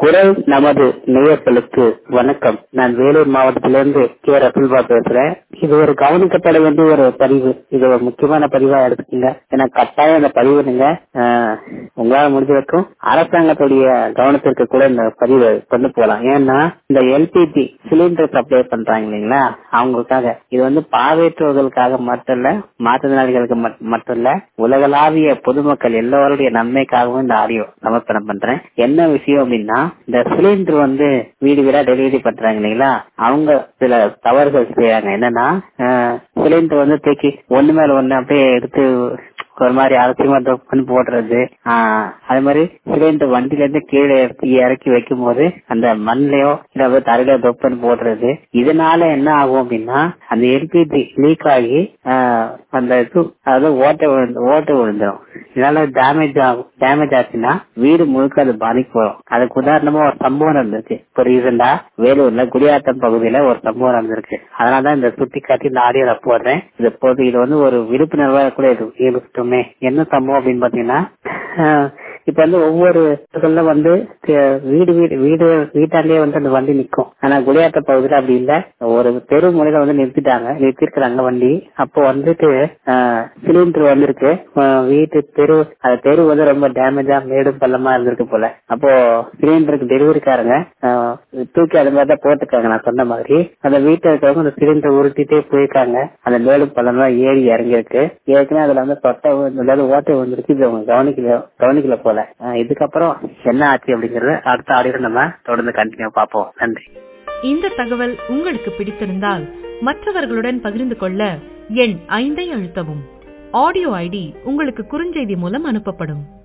குரல் நமது நேயர்களுக்கு வணக்கம் நான் வேலூர் மாவட்டத்திலிருந்து கே ரசுல்பா பேசுறேன் இது ஒரு கவனிக்கப்பட வேண்டிய ஒரு பதிவு இது ஒரு முக்கியமான பதிவா எடுத்துக்கீங்க ஏன்னா கட்டாயம் இந்த பதிவு நீங்க ஆஹ், உங்களால முடிஞ்ச வரைக்கும் அரசாங்கத்துடைய கவனத்திற்கு கூட இந்த பதிவை கொண்டு போகலாம் ஏன்னா இந்த எல்பிஜி சிலிண்டர் சப்ளை பண்றாங்க இல்லைங்களா அவங்களுக்காக இது வந்து பார்வையற்றவர்களுக்காக மட்டும் இல்ல மாற்றுத்திறனாளிகளுக்கு மட்- மட்டும் இல்ல உலகளாவிய பொதுமக்கள் எல்லோருடைய நன்மைக்காகவும் இந்த ஆடியோ சமர்ப்பணம் பண்றேன் என்ன விஷயம் அப்படின்னா இந்த சிலிண்டர் வந்து வீடு வீடா டெலிவரி பண்றாங்க இல்லைங்களா அவங்க சில தவறுகள் செய்யறாங்க என்னன்னா சிலிண்டர் வந்து தூக்கி ஒண்ணு மேல ஒண்ணு அப்படியே எடுத்து ஒரு மாதிரி அலட்சியமா பண்ணி போடுறது ஆஹ் அதே மாதிரி சிலிண்டர் வண்டியில இருந்து கீழே இறக்கி இறக்கி வைக்கும் போது அந்த மண்லயோ இல்ல அப்படியே தரையில தொப்பன் போடுறது இதனால என்ன ஆகும் அப்படின்னா அந்த எல்பிஜி லீக் ஆகி ஆஹ் அந்த இது அதாவது ஓட்டை விழுந்து ஓட்டை விழுந்துரும் இதனால டேமேஜ் ஆகும் டேமேஜ் ஆச்சுன்னா வீடு முழுக்க அது பாதிக்கு வரும் அதுக்கு உதாரணமா ஒரு சம்பவம் நடந்திருக்கு இப்போ ரீசெண்டா வேலூர்ல குடியாத்தம் பகுதியில ஒரு சம்பவம் நடந்திருக்கு அதனாலதான் இந்த சுட்டி காட்டி இந்த ஆடியோல போடுறேன் இது போது இது வந்து ஒரு விழிப்புணர்வா கூட இது இருக்கட்டுமே என்ன சம்பவம் அப்படின்னு பாத்தீங்கன்னா ஆஹ் இப்ப வந்து ஒவ்வொரு இடத்துல வந்து த- வீடு வீடு வீடு வீட்டாண்டே வந்து அந்த வண்டி நிக்கும் ஆனா குடியாத்த பகுதியில அப்படி இல்ல ஒரு தெரு முனையில வந்து நிறுத்திட்டாங்க நிறுத்திருக்கிறாங்க வண்டி அப்போ வந்துட்டு சிலிண்டர் வந்திருக்கு ஆஹ் வீட்டு தெரு அந்த தெரு வந்து ரொம்ப டேமேஜா மேடும் பள்ளமா இருந்திருக்கு போல அப்போ சிலிண்டருக்கு டெலிவரிக்காரங்க ஆஹ் தூக்கி அது மாதிரி தான் போட்டுருக்காங்க நான் சொன்ன மாதிரி அந்த வீட்டுல இருக்கிறவங்க அந்த சிலிண்டர் உருட்டிட்டே போயிருக்காங்க அந்த மேலும் பள்ளம்லாம் ஏறி இறங்கியிருக்கு ஏற்கனவே அதுல வந்து தொட்டை விழுந்து- அதாவது ஓட்டை வந்துருக்கு இது அவங்க கவனிக்கல கவனிக்கல போல ஆஹ் இதுக்கப்புறம் என்ன ஆச்சு அப்படிங்கறத அடுத்த ஆடியோ நம்ம தொடர்ந்து கண்டினியூ பார்ப்போம் நன்றி இந்த தகவல் உங்களுக்கு பிடித்திருந்தால் மற்றவர்களுடன் பகிர்ந்து கொள்ள எண் ஐந்தை அழுத்தவும் ஆடியோ ஐடி உங்களுக்கு குறுஞ்செய்தி மூலம் அனுப்பப்படும்